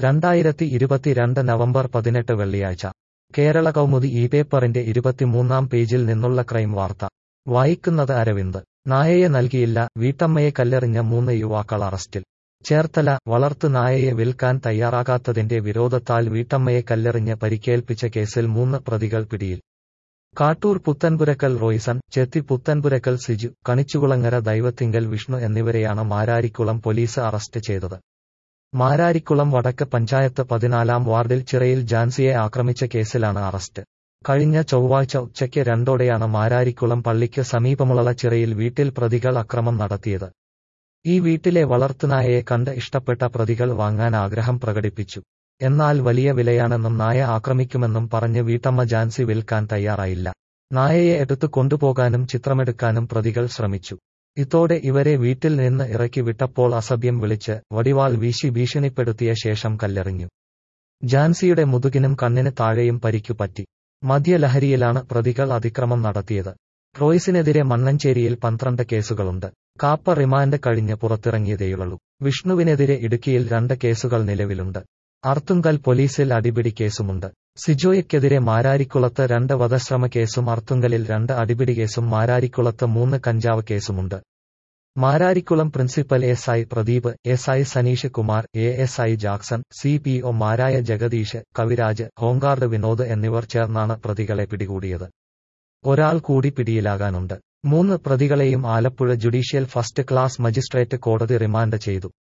രണ്ടായിരത്തി ഇരുപത്തിരണ്ട് നവംബർ പതിനെട്ട് വെള്ളിയാഴ്ച കേരള കൗമുദി ഈ പേപ്പറിന്റെ ഇരുപത്തിമൂന്നാം പേജിൽ നിന്നുള്ള ക്രൈം വാർത്ത വായിക്കുന്നത് അരവിന്ദ് നായയെ നൽകിയില്ല വീട്ടമ്മയെ കല്ലെറിഞ്ഞ മൂന്ന് യുവാക്കൾ അറസ്റ്റിൽ ചേർത്തല വളർത്തു നായയെ വിൽക്കാൻ തയ്യാറാകാത്തതിന്റെ വിരോധത്താൽ വീട്ടമ്മയെ കല്ലെറിഞ്ഞ് പരിക്കേൽപ്പിച്ച കേസിൽ മൂന്ന് പ്രതികൾ പിടിയിൽ കാട്ടൂർ പുത്തൻപുരക്കൽ റോയ്സൺ ചെത്തി പുത്തൻപുരക്കൽ സിജു കണിച്ചുകുളങ്ങര ദൈവത്തിങ്കൽ വിഷ്ണു എന്നിവരെയാണ് മാരാരിക്കുളം പോലീസ് അറസ്റ്റ് ചെയ്തത് മാരാരിക്കുളം വടക്ക് പഞ്ചായത്ത് പതിനാലാം വാർഡിൽ ചിറയിൽ ജാൻസിയെ ആക്രമിച്ച കേസിലാണ് അറസ്റ്റ് കഴിഞ്ഞ ചൊവ്വാഴ്ച ഉച്ചയ്ക്ക് രണ്ടോടെയാണ് മാരാരിക്കുളം പള്ളിക്ക് സമീപമുള്ള ചിറയിൽ വീട്ടിൽ പ്രതികൾ അക്രമം നടത്തിയത് ഈ വീട്ടിലെ വളർത്തുനായയെ കണ്ട് ഇഷ്ടപ്പെട്ട പ്രതികൾ വാങ്ങാൻ ആഗ്രഹം പ്രകടിപ്പിച്ചു എന്നാൽ വലിയ വിലയാണെന്നും നായ ആക്രമിക്കുമെന്നും പറഞ്ഞ് വീട്ടമ്മ ജാൻസി വിൽക്കാൻ തയ്യാറായില്ല നായയെ എടുത്തു കൊണ്ടുപോകാനും ചിത്രമെടുക്കാനും പ്രതികൾ ശ്രമിച്ചു ഇതോടെ ഇവരെ വീട്ടിൽ നിന്ന് ഇറക്കി വിട്ടപ്പോൾ അസഭ്യം വിളിച്ച് വടിവാൾ വീശി ഭീഷണിപ്പെടുത്തിയ ശേഷം കല്ലെറിഞ്ഞു ജാൻസിയുടെ മുതുകിനും കണ്ണിന് താഴെയും പരിക്കു പറ്റി മദ്യലഹരിയിലാണ് പ്രതികൾ അതിക്രമം നടത്തിയത് റോയ്സിനെതിരെ മണ്ണഞ്ചേരിയിൽ പന്ത്രണ്ട് കേസുകളുണ്ട് കാപ്പ റിമാൻഡ് കഴിഞ്ഞ് പുറത്തിറങ്ങിയതേയുള്ളൂ വിഷ്ണുവിനെതിരെ ഇടുക്കിയിൽ രണ്ട് കേസുകൾ നിലവിലുണ്ട് അർത്തുങ്കൽ പോലീസിൽ അടിപിടി കേസുമുണ്ട് സിജോയ്ക്കെതിരെ മാരാരിക്കുളത്ത് രണ്ട് വധശ്രമ കേസും അർത്തുങ്കലിൽ രണ്ട് അടിപിടി കേസും മാരാരിക്കുളത്ത് മൂന്ന് കഞ്ചാവ് കേസുമുണ്ട് Mararikulam principal S I Pradeep S I Saneesh Kumar A S I Jackson C P O മാരായ ജഗദീഷ് കവിരാജ് ഹോംഗാർഡ് വിനോദ് എന്നിവർ ചേർന്നാണ് പ്രതികളെ പിടികൂടിയത് ഒരാൾ കൂടി പിടിയിലാകാനുണ്ട് മൂന്ന് പ്രതികളെയും Alappuzha judicial first class magistrate കോടതി റിമാൻഡ് ചെയ്തു